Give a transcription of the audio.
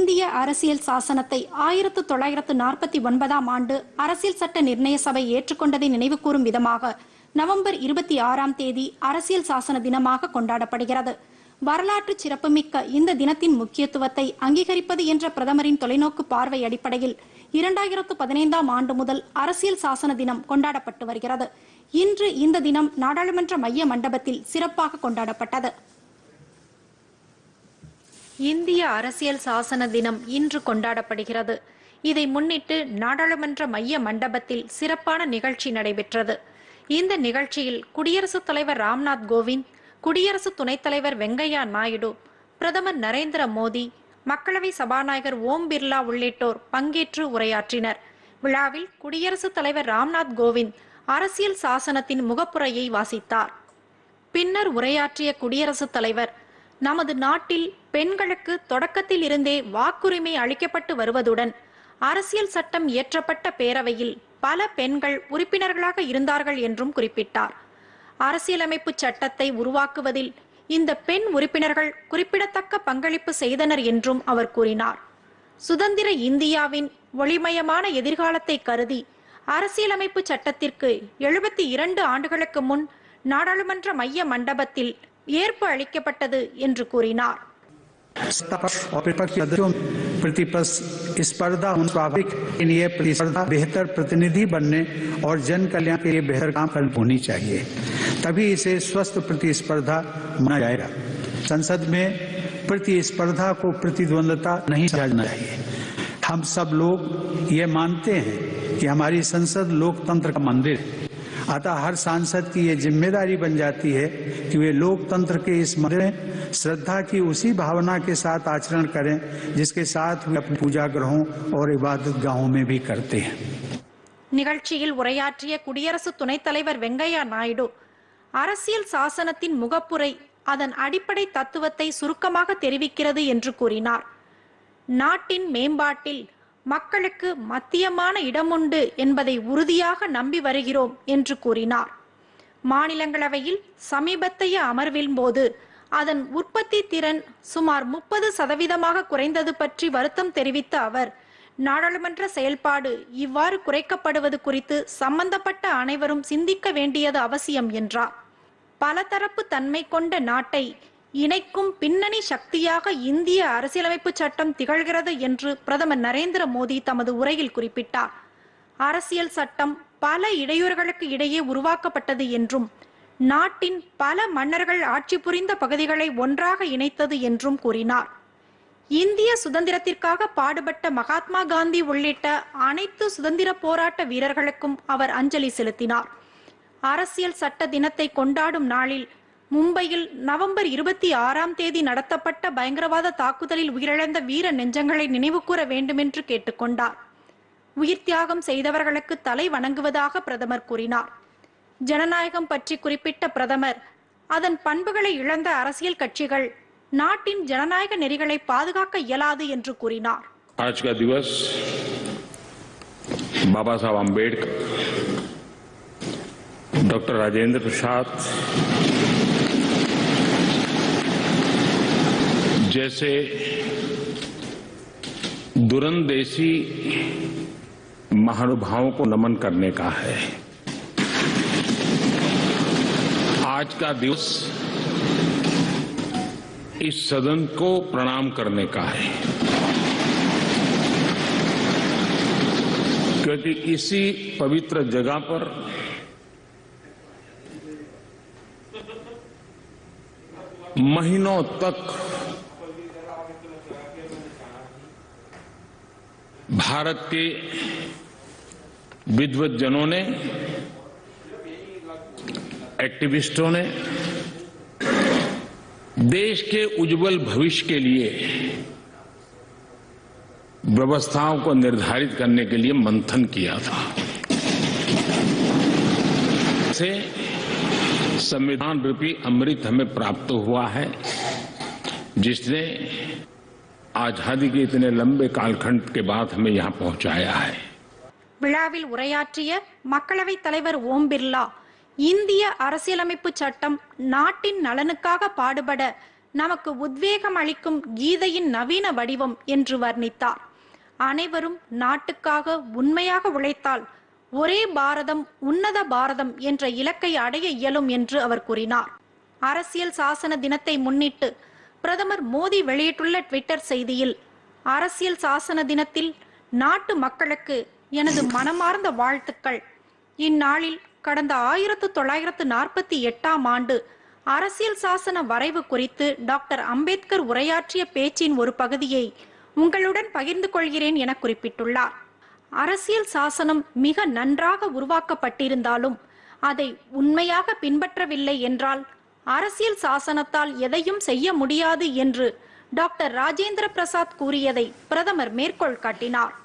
இந்திய அரசியல் சாசனத்தை ஆயிரத்து தொள்ளாயிரத்து நாற்பத்தி ஒன்பதாம் ஆண்டு அரசியல் சட்ட நிர்ணய சபை ஏற்றுக்கொண்டதை நினைவுகூரும் விதமாக நவம்பர் இருபத்தி ஆறாம் தேதி அரசியல் சாசன தினமாக கொண்டாடப்படுகிறது வரலாற்று சிறப்புமிக்க இந்த தினத்தின் முக்கியத்துவத்தை அங்கீகரிப்பது என்ற பிரதமரின் தொலைநோக்கு பார்வை அடிப்படையில் இரண்டாயிரத்து பதினைந்தாம் ஆண்டு முதல் அரசியல் சாசன தினம் கொண்டாடப்பட்டு வருகிறது இன்று இந்த தினம் நாடாளுமன்ற மைய மண்டபத்தில் சிறப்பாக கொண்டாடப்பட்டது இந்திய அரசியல் சாசன தினம் இன்று கொண்டாடப்படுகிறது இதை முன்னிட்டு நாடாளுமன்ற மைய மண்டபத்தில் சிறப்பான நிகழ்ச்சி நடைபெற்றது இந்த நிகழ்ச்சியில் குடியரசுத் தலைவர் ராம்நாத் கோவிந்த் குடியரசு துணைத் தலைவர் வெங்கையா நாயுடு பிரதமர் நரேந்திர மோடி மக்களவை சபாநாயகர் ஓம் பிர்லா உள்ளிட்டோர் பங்கேற்று உரையாற்றினர் விழாவில் குடியரசுத் தலைவர் ராம்நாத் கோவிந்த் அரசியல் சாசனத்தின் முகப்புரையை வாசித்தார் பின்னர் உரையாற்றிய குடியரசுத் தலைவர் நமது நாட்டில் பெண்களுக்கு தொடக்கத்தில் இருந்தே வாக்குரிமை அளிக்கப்பட்டு வருவதுடன் அரசியல் சட்டம் இயற்றப்பட்ட பேரவையில் பல பெண்கள் உறுப்பினர்களாக இருந்தார்கள் என்றும் குறிப்பிட்டார் அரசியலமைப்பு சட்டத்தை உருவாக்குவதில் இந்த பெண் உறுப்பினர்கள் குறிப்பிடத்தக்க பங்களிப்பு செய்தனர் என்றும் அவர் கூறினார் சுதந்திர இந்தியாவின் ஒளிமயமான எதிர்காலத்தை கருதி அரசியலமைப்பு சட்டத்திற்கு எழுபத்தி இரண்டு ஆண்டுகளுக்கு முன் நாடாளுமன்ற மைய மண்டபத்தில் ஏற்பு அளிக்கப்பட்டது என்று கூறினார் सत्ता पक्ष और विपक्ष के सदस्यों में प्रतिपक्ष स्पर्धा होना स्वाभाविक है। लेकिन ये प्रतिस्पर्धा बेहतर प्रतिनिधि बनने और जन कल्याण के लिए बेहतर काम करनी होनी चाहिए तभी इसे स्वस्थ प्रतिस्पर्धा माना जाएगा संसद में प्रतिस्पर्धा को प्रतिद्वंदता नहीं समझना चाहिए हम सब लोग ये मानते हैं कि हमारी संसद लोकतंत्र का मंदिर है अतः हर सांसद की ये जिम्मेदारी बन जाती है कि वे लोकतंत्र के इस मंदिर में श्रद्धा की उसी भावना के साथ आचरण करें जिसके साथ वे अपने पूजा ग्रहों और इबादत गाहों में भी करते हैं நிகழ்ச்சியில் உரையாற்றிய குடியரசு துணைத் தலைவர் வெங்கையா நாயுடு அரசியல் சாசனத்தின் முகப்புரை அதன் அடிப்படை தத்துவத்தை சுருக்கமாக தெரிவிக்கிறது என்று கூறினார் நாட்டின் மேம்பாட்டில் மக்களுக்கு மத்தியமான இடமுண்டு என்பதை உறுதியாக நம்பி வருகிறோம் என்று கூறினார் மாநிலங்களவையில் சமீபத்தைய அமர்வின் போது அதன் உற்பத்தி திறன் சுமார் முப்பது சதவீதமாக குறைந்தது பற்றி வருத்தம் தெரிவித்த அவர் நாடாளுமன்ற செயல்பாடு இவ்வாறு குறைக்கப்படுவது குறித்து சம்பந்தப்பட்ட அனைவரும் சிந்திக்க வேண்டியது அவசியம் என்றார் பலதரப்பு தன்மை கொண்ட நாட்டை இணைக்கும் பின்னணி சக்தியாக இந்திய அரசியலமைப்பு சட்டம் திகழ்கிறது என்று பிரதமர் நரேந்திர மோடி தமது உரையில் குறிப்பிட்டார் அரசியல் சட்டம் பல இடையூறுகளுக்கு இடையே உருவாக்கப்பட்டது என்றும் நாட்டின் பல மன்னர்கள் ஆட்சி புரிந்த பகுதிகளை ஒன்றாக இணைத்தது என்றும் கூறினார் இந்திய சுதந்திரத்திற்காக பாடுபட்ட மகாத்மா காந்தி உள்ளிட்ட அனைத்து சுதந்திர போராட்ட வீரர்களுக்கும் அவர் அஞ்சலி செலுத்தினார் அரசியல் சட்ட தினத்தை கொண்டாடும் நாளில் மும்பையில் நவம்பர் இருபத்தி ஆறாம் தேதி நடத்தப்பட்ட பயங்கரவாத தாக்குதலில் உயிரிழந்த வீர நெஞ்சங்களை நினைவுகூர வேண்டுமென்று கேட்டுக்கொண்டார் உயிர் தியாகம் செய்தவர்களுக்கு தலை வணங்குவதாக பிரதமர் கூறினார் ஜனநாயகம் பற்றி குறிப்பிட்ட பிரதமர் அதன் பண்புகளை இழந்த அரசியல் கட்சிகள் நாட்டின் ஜனநாயக நெறிகளை பாதுகாக்க இயலாது என்று கூறினார் आज का दिवस बाबा साहब आम्बेडकर डॉक्टर राजेंद्र प्रसाद जैसे दुरंदेशी महानुभावों को नमन करने का है आज का दिवस इस सदन को प्रणाम करने का है क्योंकि इसी पवित्र जगह पर महीनों तक भारत के विद्वत जनों ने एक्टिविस्टों ने देश के उज्जवल भविष्य के लिए व्यवस्थाओं को निर्धारित करने के लिए मंथन किया था से संविधान रूपी अमृत हमें प्राप्त हुआ है जिसने आजादी के इतने लंबे कालखंड के बाद हमें यहां पहुंचाया है விழாவில் உரையாற்றிய மக்களவைத் தலைவர் ஓம் பிர்லா இந்திய அரசியலமைப்பு சட்டம் நாட்டின் நலனுக்காக பாடுபட நமக்கு உத்வேகம் அளிக்கும் கீதையின் நவீன வடிவம் என்று வர்ணித்தார் அனைவரும் நாட்டுக்காக உண்மையாக உழைத்தால் ஒரே பாரதம் உன்னத பாரதம் என்ற இலக்கை அடைய இயலும் என்று அவர் கூறினார் அரசியல் சாசன தினத்தை முன்னிட்டு பிரதமர் மோடி வெளியிட்டுள்ள ட்விட்டர் செய்தியில் அரசியல் சாசன தினத்தில் நாட்டு மக்களுக்கு எனது மனமார்ந்த வாழ்த்துக்கள் இந்நாளில் கடந்த ஆயிரத்து தொள்ளாயிரத்து நாற்பத்தி எட்டாம் ஆண்டு அரசியல் சாசன வரைவு குறித்து டாக்டர் அம்பேத்கர் உரையாற்றிய பேச்சின் ஒரு பகுதியை உங்களுடன் பகிர்ந்து கொள்கிறேன் என குறிப்பிட்டுள்ளார் அரசியல் சாசனம் மிக நன்றாக உருவாக்கப்பட்டிருந்தாலும் அதை உண்மையாக பின்பற்றவில்லை என்றால் அரசியல் சாசனத்தால் எதையும் செய்ய முடியாது என்று டாக்டர் ராஜேந்திர பிரசாத் கூறியதை பிரதமர் மேற்கோள் காட்டினார்